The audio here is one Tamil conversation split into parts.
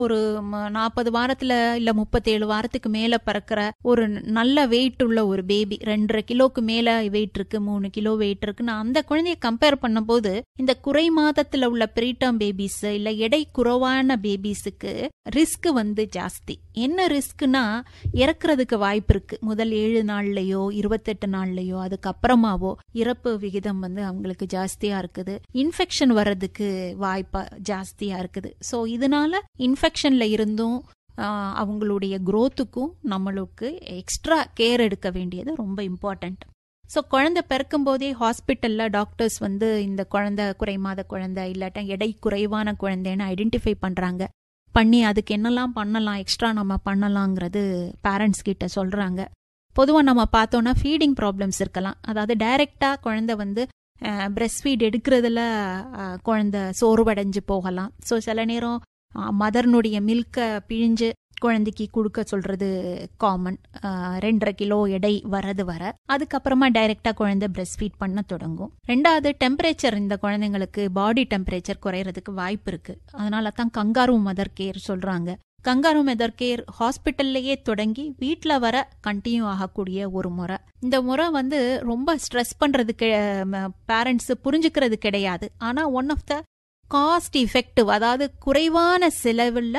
ஒரு நாற்பது வாரத்துல இல்ல முப்பத்தேழு வாரத்துக்கு மேல பிறக்கிற ஒரு நல்ல வெயிட் உள்ள ஒரு பேபி ரெண்டரை கிலோக்கு மேல வெயிட் இருக்கு மூணு கிலோ வெயிட் இருக்குன்னு அந்த குழந்தைய கம்பேர் பண்ணும்போது இந்த குறை மாதத்துல உள்ள பிரீட்டம் பேபிஸ் இல்ல எடை குறைவான பேபிஸுக்கு ரிஸ்க் வந்து ஜாஸ்தி என்ன ரிஸ்க்னா இறக்குறதுக்கு வாய்ப்பு இருக்கு முதல் ஏழு நாள்லயோ இருபத்தெட்டு நாள்லயோ அதுக்கப்புறமாவோ இறப்பு விகிதம் வந்து அவங்களுக்கு ஜாஸ்தியா இருக்குது இன்ஃபெக்ஷன் வர்றதுக்கு வாய்ப்பா ஜாஸ்தியா இருக்குது ஸோ இதனால இன்ஃபெக்ஷன்ல இருந்தும் ஆஹ், அவங்களுடைய growth-க்கும் நம்மளுக்கு எக்ஸ்ட்ரா கேர் எடுக்க வேண்டியது ரொம்ப இம்பார்ட்டன்ட் ஸோ குழந்தை பிறக்கும் போதே ஹாஸ்பிட்டல்ல டாக்டர்ஸ் வந்து இந்த குழந்தை குறைமாத குழந்தை இல்லாட்டா எடை குறைவான குழந்தைன்னு ஐடென்டிஃபை பண்றாங்க பண்ணி அதுக்கு என்னெல்லாம் பண்ணலாம் எக்ஸ்ட்ரா நம்ம பண்ணலாங்கிறது பேரண்ட்ஸ் கிட்ட சொல்றாங்க பொதுவாக நம்ம பார்த்தோம்னா ஃபீடிங் ப்ராப்ளம்ஸ் இருக்கலாம் அதாவது டைரெக்டாக குழந்தை வந்து பிரஸ்ட் ஃபீட் எடுக்கிறதுல அஹ், குழந்தை சோர்வடைஞ்சு போகலாம் ஸோ சில நேரம் மதர்னுடைய மில்கை பிழிஞ்சு குழந்தைக்கு கொடுக்க சொல்றது காமன் ரெண்டரை கிலோ எடை வரது வர அதுக்கப்புறமா டைரெக்டா குழந்தை பிரஸ்ட் ஃபீட் பண்ண தொடங்கும் ரெண்டாவது டெம்பரேச்சர் இந்த குழந்தைங்களுக்கு பாடி டெம்பரேச்சர் குறையறதுக்கு வாய்ப்பு இருக்கு அதனால தான் கங்காரு மதர் கேர் சொல்றாங்க கங்காரு மதர் கேர் ஹாஸ்பிட்டல்லையே தொடங்கி வீட்டில் வர கண்டினியூ ஆகக்கூடிய ஒரு முறை இந்த முறை வந்து ரொம்ப ஸ்ட்ரெஸ் பண்றதுக்கு பேரண்ட்ஸ் புரிஞ்சுக்கிறது கிடையாது ஆனா one of the cost effective அதாவது குறைவான செலவில்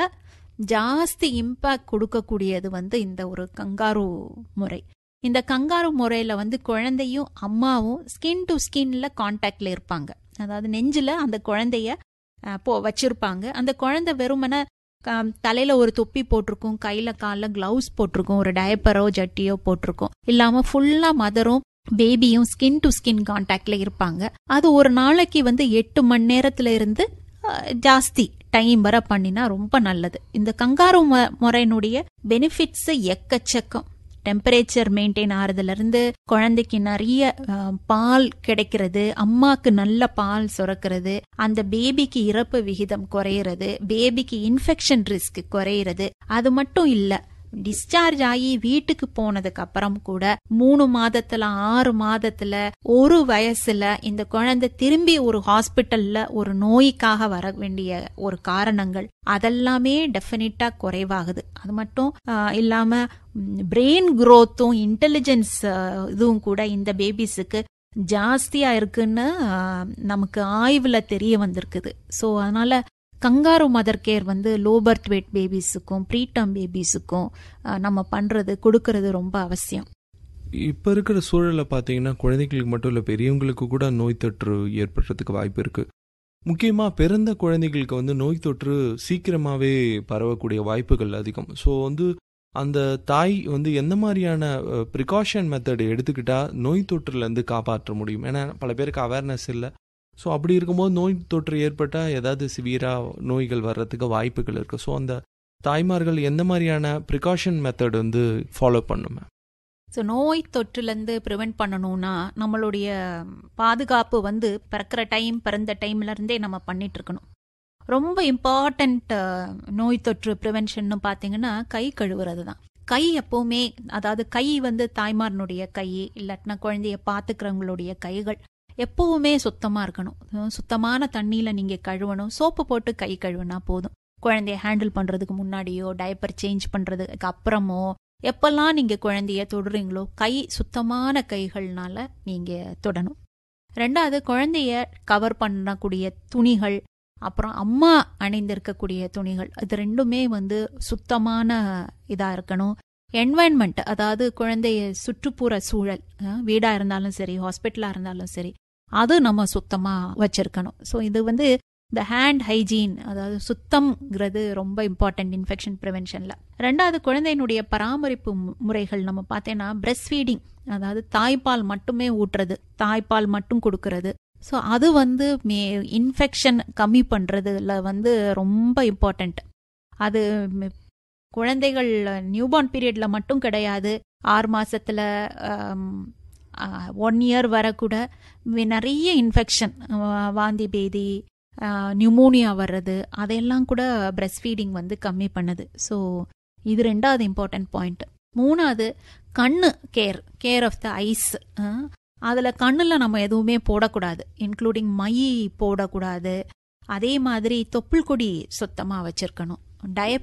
ஜாஸ்தி இம்பாக்ட் கொடுக்கக்கூடியது வந்து இந்த ஒரு கங்காரு முறை இந்த கங்காரு முறையில வந்து குழந்தையும் அம்மாவும் ஸ்கின் டு ஸ்கின்ல கான்டாக்ட்ல இருப்பாங்க அதாவது நெஞ்சில அந்த குழந்தைய அஹ், போ வச்சிருப்பாங்க அந்த குழந்தை வெறுமனே க- தலையில ஒரு தொப்பி போட்டிருக்கும் கையில கால்ல கிளவுஸ் போட்டிருக்கும் ஒரு டயப்பரோ ஜட்டியோ போட்டிருக்கும் இல்லாம ஃபுல்லா மதரும் பேபியும் ஸ்கின் டு ஸ்கின் கான்டாக்ட்ல இருப்பாங்க அது ஒரு நாளைக்கு வந்து எட்டு மணி நேரத்துல இருந்து அஹ், ஜாஸ்தி டைம் வர பண்ணினா ரொம்ப நல்லது இந்த கங்காரு மு- முறையினுடைய பெனிஃபிட்ஸ் எக்கச்சக்கம் டெம்பரேச்சர் மெயின்டைன் ஆறதுல இருந்து குழந்தைக்கு நிறைய அஹ், பால் கிடைக்கிறது அம்மாக்கு நல்ல பால் சுரக்கிறது அந்த பேபிக்கு இறப்பு விகிதம் குறையிறது பேபிக்கு இன்ஃபெக்ஷன் ரிஸ்க் குறையிறது அது மட்டும் இல்ல டிஸ்சார்ஜ் ஆகி வீட்டுக்கு போனதுக்கு அப்புறம் கூட மூணு மாதத்துல ஆறு மாதத்துல ஒரு வயசுல இந்த குழந்தை திரும்பி ஒரு ஹாஸ்பிட்டல்ல ஒரு நோய்க்காக வர வேண்டிய ஒரு காரணங்கள் அதெல்லாமே டெஃபினட்டா குறைவாகுது அது மட்டும் ஆஹ், இல்லாம பிரெயின் growth-உம் இன்டெலிஜென்ஸ் இதுவும் கூட இந்த பேபிஸுக்கு ஜாஸ்தியா இருக்குன்னு ஆஹ், நமக்கு ஆய்வுல தெரிய வந்திருக்குது ஸோ அதனால கங்காரு மதர் கேர் வந்து லோ பர்த் வெயிட் பேபிஸுக்கும் ப்ரீடம் பேபிஸுக்கும் நம்ம பண்றது கொடுக்கறது ரொம்ப அவசியம் இப்போ இருக்கிற சூழலில் பார்த்தீங்கன்னா குழந்தைகளுக்கு மட்டும் இல்லை பெரியவங்களுக்கு கூட நோய் தொற்று ஏற்படுறதுக்கு வாய்ப்பு இருக்கு முக்கியமாக பிறந்த குழந்தைகளுக்கு வந்து நோய் தொற்று சீக்கிரமாகவே பரவக்கூடிய வாய்ப்புகள் அதிகம் ஸோ வந்து அந்த தாய் வந்து எந்த மாதிரியான ப்ரிகாஷன் மெத்தட் எடுத்துக்கிட்டா நோய் தொற்றுலேருந்து காப்பாற்ற முடியும் ஏன்னா பல பேருக்கு அவேர்னஸ் இல்லை ஸோ அப்படி இருக்கும்போது நோய் தொற்று ஏற்பட்டால் ஏதாவது சிவியராக நோய்கள் வர்றதுக்கு வாய்ப்புகள் இருக்குது ஸோ அந்த தாய்மார்கள் எந்த மாதிரியான ப்ரிகாஷன் மெத்தட் வந்து ஃபாலோ பண்ணுமே ஸோ நோய் தொற்றுலேருந்து ப்ரிவென்ட் பண்ணணும்னா நம்மளுடைய பாதுகாப்பு வந்து பிறக்கிற டைம் பிறந்த டைம்ல இருந்தே நம்ம பண்ணிட்டு இருக்கணும் ரொம்ப இம்பார்ட்டண்ட் நோய் தொற்று ப்ரிவென்ஷன் பார்த்தீங்கன்னா கை கழுவுறது தான் கை எப்பவுமே அதாவது கை வந்து தாய்மாரனுடைய கை இல்லாட்டினா குழந்தைய பார்த்துக்கிறவங்களுடைய கைகள் எப்பவுமே சுத்தமா இருக்கணும் அஹ் சுத்தமான தண்ணியில நீங்க கழுவணும் சோப்பு போட்டு கை கழுவுனா போதும் குழந்தைய ஹேண்டில் பண்றதுக்கு முன்னாடியோ டைப்பர் சேஞ்ச் பண்றதுக்கு அப்புறமோ எப்பெல்லாம் நீங்க குழந்தைய தொடுறீங்களோ கை சுத்தமான கைகள்னால நீங்க தொடணும் ரெண்டாவது குழந்தைய கவர் பண்ணக்கூடிய துணிகள் அப்புறம் அம்மா அணிந்திருக்கக்கூடிய துணிகள் இது ரெண்டுமே வந்து சுத்தமான இதா இருக்கணும் என்வாயன்மெண்ட் அதாவது குழந்தைய சுற்றுப்புற சூழல் அஹ், வீடா இருந்தாலும் சரி ஹாஸ்பிட்டலா இருந்தாலும் சரி அது நம்ம சுத்தமா வச்சிருக்கணும் ஸோ இது வந்து இந்த ஹேண்ட் ஹைஜீன் அதாவது சுத்தம்ங்கிறது ரொம்ப இம்பார்ட்டன்ட் இன்ஃபெக்ஷன் ப்ரிவென்ஷன்ல ரெண்டாவது குழந்தையினுடைய பராமரிப்பு மு- முறைகள் நம்ம பார்த்தேன்னா பிரஸ்ட் ஃபீடிங் அதாவது தாய்ப்பால் மட்டுமே ஊட்டுறது தாய்ப்பால் மட்டும் கொடுக்கறது ஸோ அது வந்து மே இன்ஃபெக்ஷன் கம்மி பண்ணுறதுல வந்து ரொம்ப இம்பார்ட்டண்ட் அது ம், குழந்தைகள் நியூபார்ன் பீரியட்ல மட்டும் கிடையாது ஆறு மாசத்துல ஒன் இயர் வர கூட வி- நிறைய இன்ஃபெக்ஷன் வாந்தி பேதி நியூமோனியா வர்றது அதையெல்லாம் கூட பிரஸ்ட் ஃபீடிங் வந்து கம்மி பண்ணுது ஸோ இது ரெண்டாவது இம்பார்ட்டன்ட் பாயிண்ட் மூணாவது கண்ணு care care of the eyes அதில் கண்ணில் நம்ம எதுவுமே போடக்கூடாது இன்க்ளூடிங் மை போடக்கூடாது அதே மாதிரி தொப்புள் கொடி சுத்தமாக வச்சிருக்கணும் டய